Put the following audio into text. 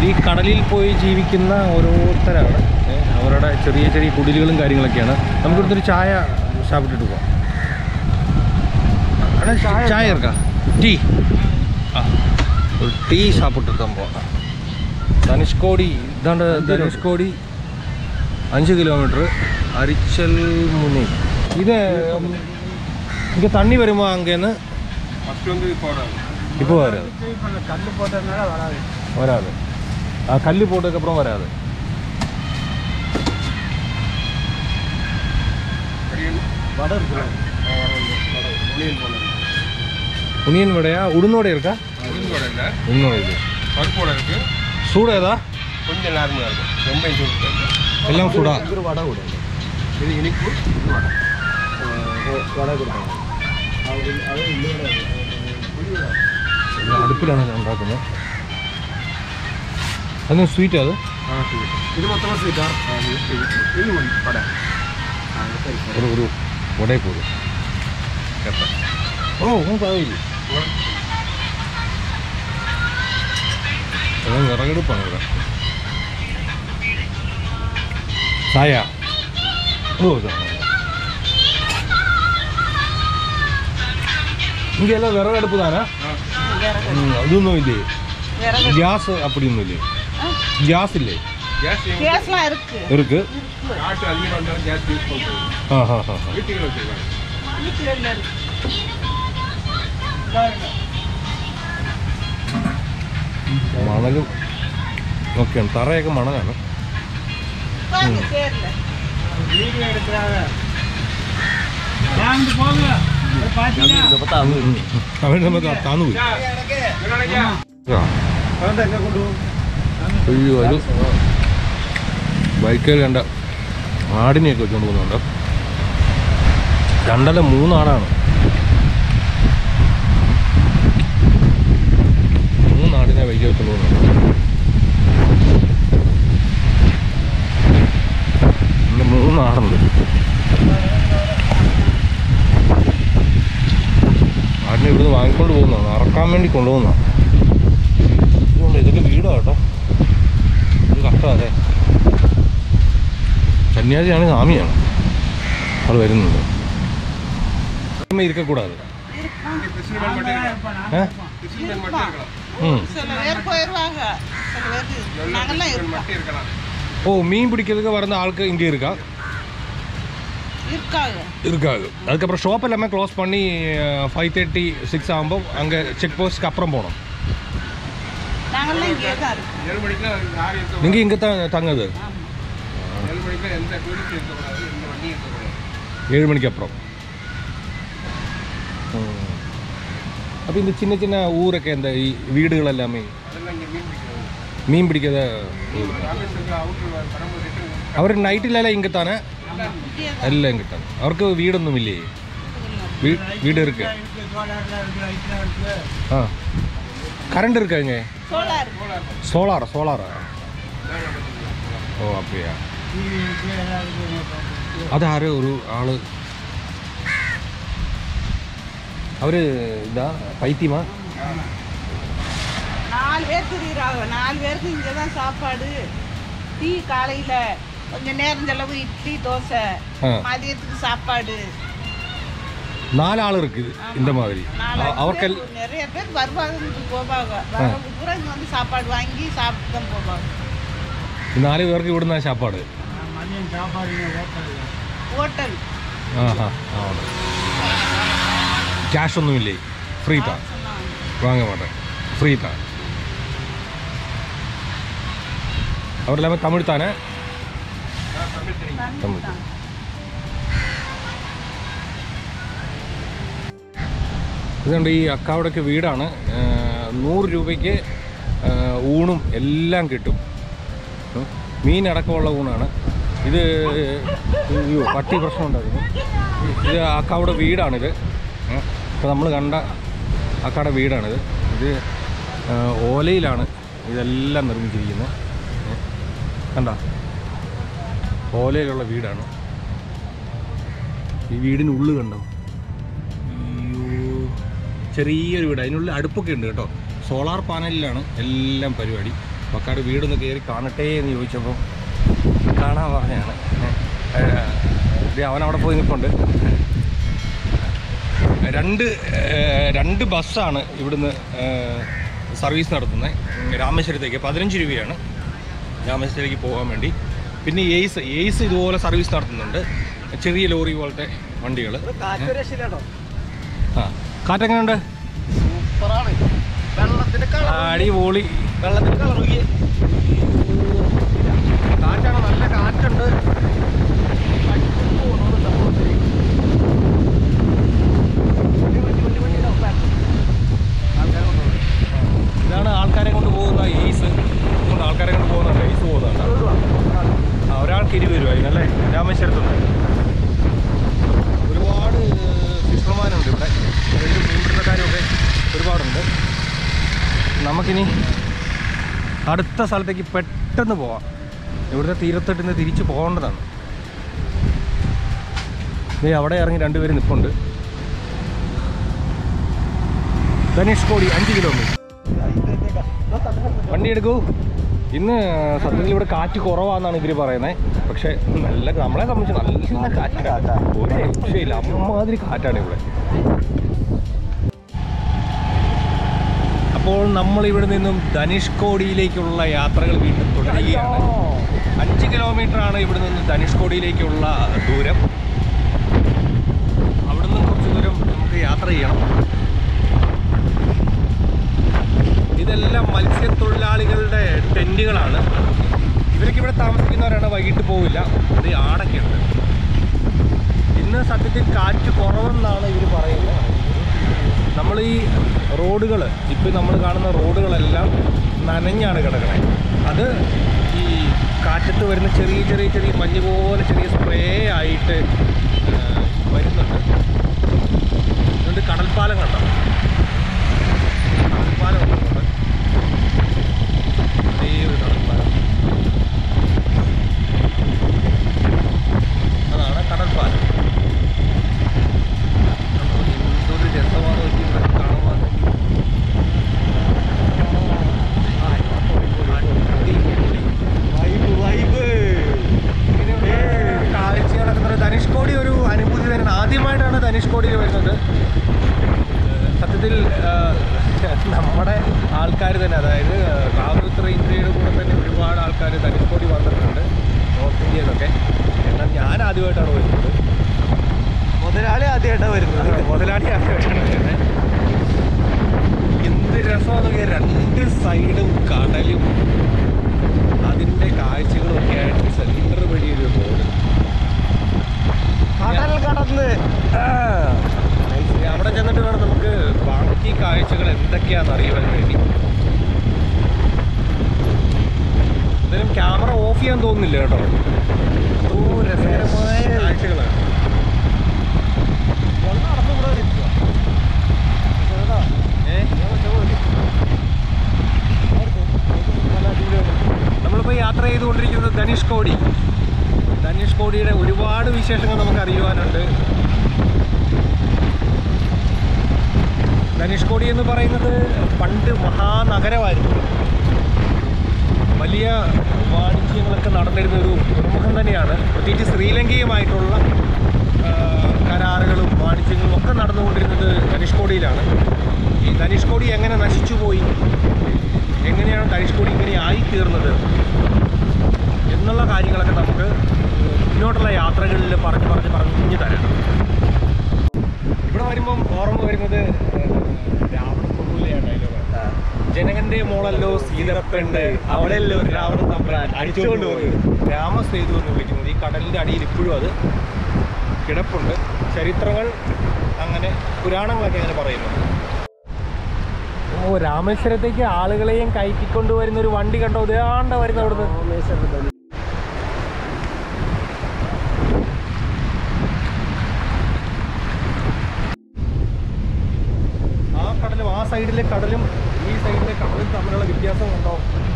ഈ കടലിൽ പോയി ജീവിക്കുന്ന ഓരോരുത്തരാണ് ഏ, അവരുടെ ചെറിയ ചെറിയ കുടിലുകളും കാര്യങ്ങളൊക്കെയാണ് നമുക്കിവിടുത്തെ ഒരു ചായ ഷാപ്പിട്ടിട്ട് പോവാം അണ്ണാ, ചായ ഇറക്കാം ടീ ആ ഒരു ടീ ഷാപ്പിട്ടിട്ട് പോവാം ധനുഷ്കോടി ഇതാണ്ട് ധനുഷ്കോടി അഞ്ച് കിലോമീറ്റർ അരിച്ചൽ മുനി ഇത് இங்கே தண்ணி வருமா அங்கேருந்து ஃபர்ஸ்ட் வந்து போடாது இப்போ வராது கல் போட்டதுனால வராது வராது ஆ கல் போட்டதுக்கப்புறம் வராது வடை இருக்கு புளியல் போடல உனியன் வடையா உளுந்தோட இருக்கா உளுந்து வடை இல்லை உளுந்தோட இது பருப்பு வடை இருக்கு சூடா ஏதா கொஞ்சம் நார்மலாக இருக்கும் ரொம்ப சூடு இல்லை எல்லாம் சூடா இது வடை கொடுங்க இது இனிப்பு இது வடை வடை கொடுங்க அது அது இல்லை അടുപ്പിലാണ് ഞാൻ ഉണ്ടാക്കുന്നത് അതിന് സ്വീറ്റ് അത് ஆ சூடு இது மொத்தமாக ஸ்வீட்டா ஆ இது இது இது ஒன்று வடை ഒരു ഒരു വടയെ പോകും கேட்பேன் ഓ ഒന്നും താവില്ല അത് വിറകെടുപ്പാണ് ഇവിടെ ചായ ഓ இங்கெல்லாம் விறகடுப்பு தானே ம், அதுவும் இல்லையே கேஸ் அப்படியும் இல்லையே கேஸ் இல்லையே கேஸ் கேஸ்லாம் இருக்கு இருக்கு காற்று அதிகமாக இருந்தாலும் கேஸ் யூஸ் பண்ணுறது ஆ ஆ ஆ ஆ. வீட்டுக்கு வச்சுருக்காங்க வீட்டுல இருக்கு മണലും ഒക്കെയാണ് തറയൊക്കെ മണലാണ് பாருங்க சேர்ல வீடியோ எடுக்கிறாங்க வாங்கிட்டு போங்க பார்த்தீங்கன்னா അവൻ നമ്മൾ താന്നു പോയി என்னடா ആ. குழந்தை எங்கே கொண்டு போகும் അയ്യോ ഒരു ബൈക്കിൽ കണ്ട ആടിനെയൊക്കെ വെച്ചുകൊണ്ട് പോകുന്നുണ്ട് രണ്ടല്ല മൂന്നാടാണ് മൂന്നാടിനെ ബൈക്കിൽ വെച്ചുകൊണ്ട് പോകുന്നുണ്ട് ഇന്ന് മൂന്നാടുണ്ട് ആടിനെ ഇവിടുന്ന് വാങ്ങിക്കൊണ്ട് പോകുന്നതാണ് അറക്കാൻ വേണ്ടി കൊണ്ടുപോകുന്നതാണ് ഇതുകൊണ്ട് ഇതൊക്കെ വീടാ കേട്ടോ ഇത് കഷ്ടമല്ലേ സന്യാസിയാണ് സ്വാമിയാണ് അത് വരുന്നുണ്ട് ഇരിക്കക്കൂടാതെ கிறிஸ்டின் மட்டும் இருக்கலாம் ഏ கிறிஸ்டின் மட்டும் இருக்கலாம் ഉം. சில பேர் போயிடுவாங்க சில பேருக்கு நாங்கெல்லாம் கிறிஸ்டின் இருக்கோம் மட்டும் இருக்கலாம் ஓ மீன் பிடிக்கிறதுக்கு வரந்த ஆளுக்கு இங்கே இருக்கா இருக்காங்க இருக்காது அதுக்கப்புறம் ஷாப் எல்லாமே க்ளோஸ் பண்ணி ஃபைவ் தேர்ட்டி சிக்ஸ் ஆகுമ്പോൾ அங்கே செக் போஸ்ட்க்கு அப்புறம் போகணும் நாங்கெல்லாம் இங்கே தான் இருக்கோம் ஏழு மணிக்கெல்லாம் யாரும் இருக்க நீங்கள் இங்கே தான் தங்குது ஏழு மணிக்கெல்லாம் எந்த டூரிஸ்ட் இருக்கக்கூடாது எந்த வண்டி இருக்கக்கூடாது ஏழு மணிக்கு அப்புறம் അപ്പോൾ இந்த சின்ன சின்ன ஊரൊക്കെ എന്താ ഈ വീടുകളെല്ലാമേ அதெல்லாம் இங்கே மீன் பிடிக்கிறது മീൻ പിടിക്കാതെ ராமேஸ்வரத்தில் அவுட்ரு பரம்பு ரிட்டர்ன் അവർ നൈറ്റിലെല്ലാം ഇங்கே താനേ இங்கே എല്ലാം ഇங்கே തന്നെ അവർക്ക് വീടൊന്നുമില്ലേ വീ- വീട് இருக்கு சோலாரில் இருக்குது லைட்லாம் இருக்குது ആ கரண்ட் இருக்கா இங்கே சோலார் சோலாரா சோலாரா ஓ அப்படியா டிவி இருக்குது எல்லாம் இருக்குது അത് ആര് ഒരു ആള് അവര് ഇതാ പൈത്യമാ நாலு பேர் தெரியுறாங்க நாலு பேருக்கு இங்கே தான் சாப்பாடு டீ காலையில் கொஞ்சம் நேரம் செலவு இட்லி தோசை ஆ. மதியத்துக்கு சாப்பாடு നാലാൾ இருக்குது இந்த மாதிரி நாலு அ- அவர்கள் பேர் நிறைய பேர் வருவாங்க போவாங்க வரவங்க பூரா இங்கே வந்து சாப்பாடு வாங்கி சாப்பிட்டு தான் போவாங்க ഈ നാല് പേർക്ക് ഇവിടുന്ന சாப்பாடு மதியம் சாப்பாடு ஹோட்டலில் ஹோட்டல் ആഹാ ആ ക്യാഷ് ഒന്നുമില്ലേ ഫ്രീ താ വാങ്ങ മാട്ടെ ഫ്രീ താ അവരെല്ലാമേ തമിഴ് താനേ തമിഴ് ഇതുകൊണ്ട് ഈ അക്കാവിടൊക്കെ വീടാണ് ആ, നൂറ് രൂപയ്ക്ക് ആ, ഊണും എല്ലാം കിട്ടും ഉം. മീനടക്കമുള്ള ഊണാണ് ഇത് അയ്യോ പട്ടി പ്രശ്നം ഉണ്ടായിരുന്നു ഇത് അക്കാവിടെ വീടാണിത് ഇപ്പോൾ നമ്മൾ കണ്ട അക്കാടെ വീടാണിത് ഇത് ആ, ഓലയിലാണ് ഇതെല്ലാം നിർമ്മിച്ചിരിക്കുന്നത് ഉം. കണ്ട ഓലയിലുള്ള വീടാണ് ഈ വീടിനുള്ളിൽ കണ്ടോ അയ്യോ ചെറിയൊരു വീട് അതിനുള്ളിൽ അടുപ്പൊക്കെ ഉണ്ട് കേട്ടോ സോളാർ പാനലിലാണ് എല്ലാം പരിപാടി പക്കാട് വീടൊന്ന് കയറി കാണട്ടെ എന്ന് ചോദിച്ചപ്പോൾ കാണാൻ പറഞ്ഞാണ് അവൻ അവിടെ പോയി നിൽപ്പുണ്ട് രണ്ട് ഏഹ്, രണ്ട് ബസ്സാണ് ഇവിടുന്ന് ഏഹ്, സർവീസ് നടത്തുന്നത് രാമേശ്വരത്തേക്ക് പതിനഞ്ച് രൂപയാണ് രാമേശ്വരത്തേക്ക് പോകാൻ വേണ്ടി പിന്നെ എയ്സ് എയ്സ് ഇതുപോലെ സർവീസ് നടത്തുന്നുണ്ട് ചെറിയ ലോറി പോലത്തെ വണ്ടികൾ കാറ്റ് രക്ഷയില്ലാട്ടോ ആ കാറ്റെങ്ങനെയുണ്ട് സൂപ്പറാണ് വെള്ളത്തിന്റെ കളർ അടിപൊളി വെള്ളത്തിന്റെ കളർ നോക്കിയേ കാറ്റാണ് നല്ല കാറ്റുണ്ട് ഇതാണ് ആൾക്കാരെ കൊണ്ട് പോകുന്ന എയ്സ് കൊണ്ട് ആൾക്കാരെ കൊണ്ട് പോകുന്നുണ്ട് എയ്സ് പോകുന്നുണ്ട് ആ ഒരാൾക്ക് ഇരുപത് രൂപ അതിനല്ലേ രാമേശ്വരത്തുണ്ട് ഒരുപാട് ഫിഷർമാനുണ്ട് ഇവിടെ അതായത് മീൻപിടുത്തക്കാരൊക്കെ ഒരുപാടുണ്ട് നമുക്കിനി അടുത്ത സ്ഥലത്തേക്ക് പെട്ടെന്ന് പോവാം ഇവിടുത്തെ തീരത്തോട്ട് ഇന്ന് തിരിച്ചു പോകേണ്ടതാണ് ദേ അവിടെ ഇറങ്ങി രണ്ടുപേര് നിൽപ്പുണ്ട് ധനുഷ്കോടി അഞ്ച് കിലോമീറ്റർ വണ്ടി എടുക്കൂ ഇന്ന് സത്യത്തിൽ ഇവിടെ കാറ്റ് കുറവാന്നാണ് ഇവര് പറയുന്നത് പക്ഷെ നല്ല നമ്മളെ സംബന്ധിച്ച് നല്ല കാറ്റാണ് ഒരു രക്ഷയില്ല അമ്മാതിരി കാറ്റാണ് ഇവിടെ അപ്പോൾ നമ്മൾ ഇവിടെ നിന്നും ധനുഷ്കോടിയിലേക്കുള്ള യാത്രകൾ വീണ്ടും തുടരുകയാണ് അഞ്ച് കിലോമീറ്റർ ആണ് ഇവിടെ നിന്ന് ധനുഷ്കോടിയിലേക്കുള്ള ദൂരം അവിടെ നിന്ന് കുറച്ച് ദൂരം നമുക്ക് യാത്ര ചെയ്യണം ഇതെല്ലാം മത്സ്യത്തൊഴിലാളികളുടെ ടെൻറ്റുകളാണ് ഇവരൊക്കെ ഇവിടെ താമസിക്കുന്നവരാണ് വൈകിട്ട് പോവില്ല ഇത് ആടൊക്കെ ഉണ്ട് ഇന്ന് സത്യത്തിൽ കാറ്റ് കുറവെന്നാണ് ഇവർ പറയുന്നത് നമ്മൾ ഈ റോഡുകൾ ഇപ്പം നമ്മൾ കാണുന്ന റോഡുകളെല്ലാം നനഞ്ഞാണ് കിടക്കണേ അത് ഈ കാറ്റത്ത് വരുന്ന ചെറിയ ചെറിയ ചെറിയ മഞ്ഞ് പോലെ ചെറിയ സ്പ്രേ ആയിട്ട് ആ, വരുന്നുണ്ട് അതുകൊണ്ട് കടൽപ്പാലം കണ്ടോ കടൽപ്പാലം വന്നിട്ടുണ്ട് അതേ ഒരു കടൽപ്പാലം അതാണ് കടൽപ്പാലം കണ്ടോ? എന്തൊരു രസമാണ് നോക്കി ഇവിടെ കാണുവാൻ കാഴ്ചകളൊക്കെ ധനുഷ്കോടി ഒരു അനുഭൂതി തന്നെയാണ് ആദ്യമായിട്ടാണ് ധനുഷ്കോടിയിൽ വരുന്നത് ഏഹ് സത്യത്തിൽ ഏഹ് നമ്മുടെ ആൾക്കാർ തന്നെ അതായത് കാവ്യത്ര ഇന്ത്യയുടെ കൂടെ തന്നെ ഒരുപാട് ആൾക്കാർ ധനുഷ്കോടി വന്നിട്ടുണ്ട് നോർത്ത് ഇന്ത്യയിൽ നിന്നൊക്കെ എന്നാൽ ഞാൻ ആദ്യമായിട്ടാണ് വരുന്നത് മുതലാളി ആദ്യമായിട്ടാണ് വരുന്നത് മുതലാളി ആദ്യമായിട്ടാണ് വരുന്നത് എന്ത് രസമാണെന്ന് നോക്കിയാൽ രണ്ട് സൈഡും കടലും അതിൻ്റെ കാഴ്ചകളും ഒക്കെ ആയിട്ട് സെൻറ്റർ വഴി ഒരു റോഡ് കടൽ കടന്ന് അവിടെ ചെന്നിട്ട് വേണം നമുക്ക് ബാക്കി കാഴ്ചകൾ എന്തൊക്കെയാണെന്ന് അറിയാൻ വേണ്ടി എന്തായാലും ക്യാമറ ഓഫ് ചെയ്യാൻ തോന്നുന്നില്ല കേട്ടോ ഓ രസകരമായ കാഴ്ചകളാണ് നടന്നു ഇവിടെ ഇരിക്കുക ഏഹ് നമ്മളിപ്പോൾ യാത്ര ചെയ്തുകൊണ്ടിരിക്കുന്നത് ധനുഷ്കോടി ധനുഷ്കോടിയുടെ ഒരുപാട് വിശേഷങ്ങൾ നമുക്ക് അറിയുവാനുണ്ട് ധനുഷ്കോടി എന്ന് പറയുന്നത് പണ്ട് മഹാനഗരമായിരുന്നു വലിയ വാണിജ്യങ്ങളൊക്കെ നടന്നിരുന്ന ഒരു തുറമുഖം തന്നെയാണ് പ്രത്യേകിച്ച് ശ്രീലങ്കയുമായിട്ടുള്ള ആ, കരാറുകളും വാണിജ്യങ്ങളും ഒക്കെ നടന്നുകൊണ്ടിരുന്നത് ധനുഷ്കോടിയിലാണ് ഈ ധനുഷ്കോടി എങ്ങനെ നശിച്ചുപോയി എങ്ങനെയാണ് ധനുഷ്കോടി ഇങ്ങനെ ആയിത്തീർന്നത് എന്നുള്ള കാര്യങ്ങളൊക്കെ നമുക്ക് മുന്നോട്ടുള്ള യാത്രകളിൽ പറഞ്ഞ് പറഞ്ഞ് പറഞ്ഞു തരാം ഇവിടെ വരുമ്പം ഓർമ്മ വരുന്നത് രാവണ കൊണ്ടൂലയാണ് ജനകന്റെ മോളല്ലോ സീതപ്പെണ്ട് അവളല്ലോ രാവണ തമ്പ്രാൻ അടിച്ചുകൊണ്ട് പോയി രാമസേതു എന്ന് വിളിക്കുന്നത് ഈ കടലിന്റെ അടിയിൽ ഇപ്പോഴും അത് കിടപ്പുണ്ട് ചരിത്രങ്ങൾ അങ്ങനെ പുരാണങ്ങളൊക്കെ അങ്ങനെ പറയുന്നു ഓ രാമേശ്വരത്തേക്ക് ആളുകളെയും കയറ്റിക്കൊണ്ട് വരുന്ന ഒരു വണ്ടി കണ്ടോ ഇതാണ്ട വരുന്ന അവിടുന്ന് ആ കടലും ആ സൈഡിലെ കടലും ഈ സൈഡിലെ കടലും തമ്മിലുള്ള വ്യത്യാസം കണ്ടോ